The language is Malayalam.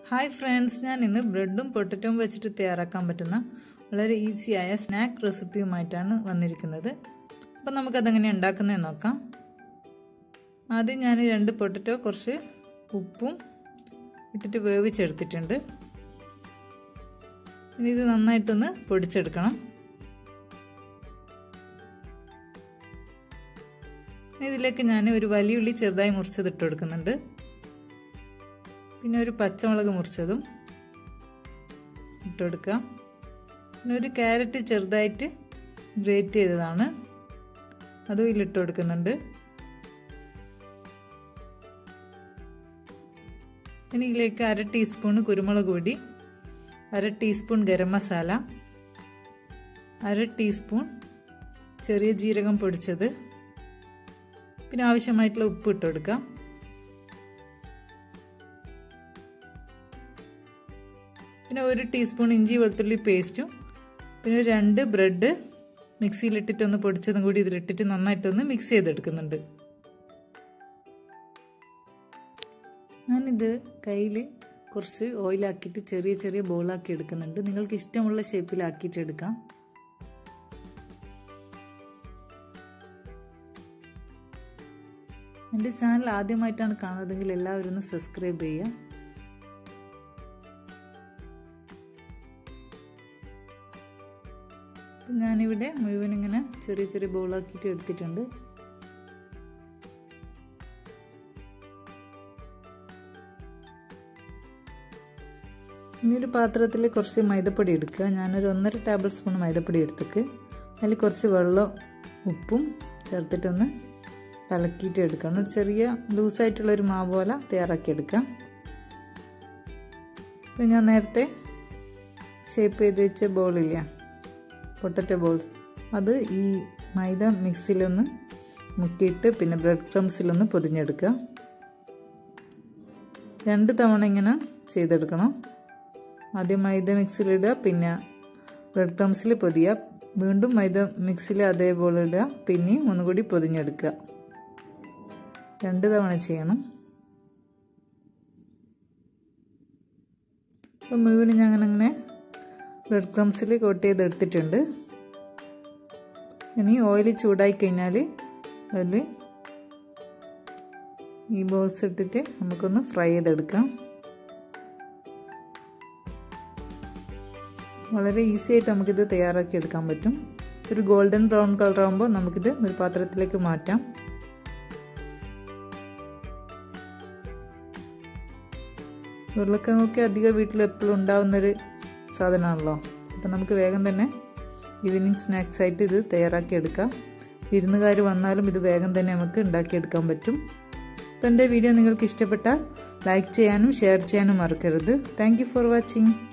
ഹായ് ഫ്രണ്ട്സ് ഞാൻ ഇന്ന് ബ്രെഡും പൊട്ടറ്റോയും വെച്ചിട്ട് തയ്യാറാക്കാൻ പറ്റുന്ന വളരെ ഈസിയായ സ്നാക്ക് റെസിപ്പിയുമായിട്ടാണ് വന്നിരിക്കുന്നത് അപ്പം നമുക്കതെങ്ങനെ ഉണ്ടാക്കുന്നതെന്ന് നോക്കാം ആദ്യം ഞാൻ രണ്ട് പൊട്ടറ്റോ കുറച്ച് ഉപ്പും ഇട്ടിട്ട് വേവിച്ചെടുത്തിട്ടുണ്ട് ഇനി ഇത് നന്നായിട്ടൊന്ന് പൊടിച്ചെടുക്കണം ഇതിലേക്ക് ഞാൻ ഒരു വലിയ ഉള്ളി ചെറുതായി മുറിച്ചത് ഇട്ട് കൊടുക്കുന്നുണ്ട് പിന്നെ ഒരു പച്ചമുളക് മുറിച്ചതും ഇട്ട് കൊടുക്കുക പിന്നെ ഒരു ക്യാരറ്റ് ചെറുതായിട്ട് ഗ്രേറ്റ് ചെയ്തതാണ് അതും ഇതിലിട്ട് കൊടുക്കുന്നുണ്ട് ഇനി ഇതിലേക്ക് അര ടീസ്പൂൺ കുരുമുളക് പൊടി അര ടീസ്പൂൺ ഗരം മസാല അര ടീസ്പൂൺ ചെറിയ ജീരകം പൊടിച്ചത് പിന്നെ ആവശ്യമായിട്ടുള്ള ഉപ്പ് ഇട്ട് കൊടുക്കാം പിന്നെ ഒരു ടീസ്പൂൺ ഇഞ്ചി വെളുത്തുള്ളി പേസ്റ്റും പിന്നെ രണ്ട് ബ്രെഡ് മിക്സിയിലിട്ടിട്ടൊന്ന് പൊടിച്ചതും കൂടി ഇതിലിട്ടിട്ട് നന്നായിട്ടൊന്ന് മിക്സ് ചെയ്തെടുക്കുന്നുണ്ട് ഞാനിത് കയ്യിൽ കുറച്ച് ഓയിലാക്കിയിട്ട് ചെറിയ ചെറിയ ബോളാക്കി എടുക്കുന്നുണ്ട് നിങ്ങൾക്ക് ഇഷ്ടമുള്ള ഷേപ്പിലാക്കിയിട്ട് എടുക്കാം എൻ്റെ ചാനൽ ആദ്യമായിട്ടാണ് കാണുന്നതെങ്കിൽ എല്ലാവരും ഒന്ന് സബ്സ്ക്രൈബ് ചെയ്യുക ഞാനിവിടെ മുഴുവൻ ഇങ്ങനെ ചെറിയ ചെറിയ ബോളാക്കിയിട്ട് എടുത്തിട്ടുണ്ട് ഇനി ഒരു പാത്രത്തിൽ കുറച്ച് മൈദപ്പൊടി എടുക്കുക ഞാനൊരു ഒന്നര ടേബിൾ സ്പൂൺ മൈദപ്പൊടി എടുത്തേക്ക് അതിൽ കുറച്ച് വെള്ളം ഉപ്പും ചേർത്തിട്ടൊന്ന് കലക്കിയിട്ട് എടുക്കണം ഒരു ചെറിയ ലൂസായിട്ടുള്ളൊരു മാവ് പോലെ തയ്യാറാക്കി എടുക്കാം പിന്നെ ഞാൻ നേരത്തെ ഷേപ്പ് ചെയ്ത് വെച്ച ബോളില്ല പൊട്ടറ്റോ ബോൾസ് അത് ഈ മൈദ മിക്സിയിലൊന്ന് മുക്കിയിട്ട് പിന്നെ ബ്രെഡ് ക്രംസിലൊന്ന് പൊതിഞ്ഞെടുക്കുക രണ്ട് തവണ ഇങ്ങനെ ചെയ്തെടുക്കണം ആദ്യം മൈദ മിക്സിയിലിടുക പിന്നെ ബ്രെഡ് ക്രംസിൽ പൊതിയുക വീണ്ടും മൈദ മിക്സിയിൽ അതേപോലെ ഇടുക പിന്നെയും ഒന്നുകൂടി പൊതിഞ്ഞെടുക്കുക രണ്ട് തവണ ചെയ്യണം അപ്പം മുഴുവനും ഞാൻ അങ്ങനെ അങ്ങനെ ബ്രെഡ് ക്രംസിൽ കോട്ട് ചെയ്തെടുത്തിട്ടുണ്ട് ഇനി ഓയിൽ ചൂടായി കഴിഞ്ഞാൽ അതിൽ ഈ ബോൾസ് ഇട്ടിട്ട് നമുക്കൊന്ന് ഫ്രൈ ചെയ്തെടുക്കാം വളരെ ഈസി ആയിട്ട് നമുക്കിത് തയ്യാറാക്കി എടുക്കാൻ പറ്റും ഒരു ഗോൾഡൻ ബ്രൗൺ കളർ ആകുമ്പോൾ നമുക്കിത് ഒരു പാത്രത്തിലേക്ക് മാറ്റാം ഉരുളക്കിഴങ്ങൊക്കെ അധികം വീട്ടിൽ എപ്പോഴും ഉണ്ടാവുന്നൊരു സാധനമാണല്ലോ അപ്പം നമുക്ക് വേഗം തന്നെ ഈവനിങ് സ്നാക്സ് ആയിട്ട് ഇത് തയ്യാറാക്കി എടുക്കാം വിരുന്നുകാർ വന്നാലും ഇത് വേഗം തന്നെ നമുക്ക് ഉണ്ടാക്കിയെടുക്കാൻ പറ്റും അപ്പം എൻ്റെ വീഡിയോ നിങ്ങൾക്ക് ഇഷ്ടപ്പെട്ടാൽ ലൈക്ക് ചെയ്യാനും ഷെയർ ചെയ്യാനും മറക്കരുത് താങ്ക് ഫോർ വാച്ചിങ്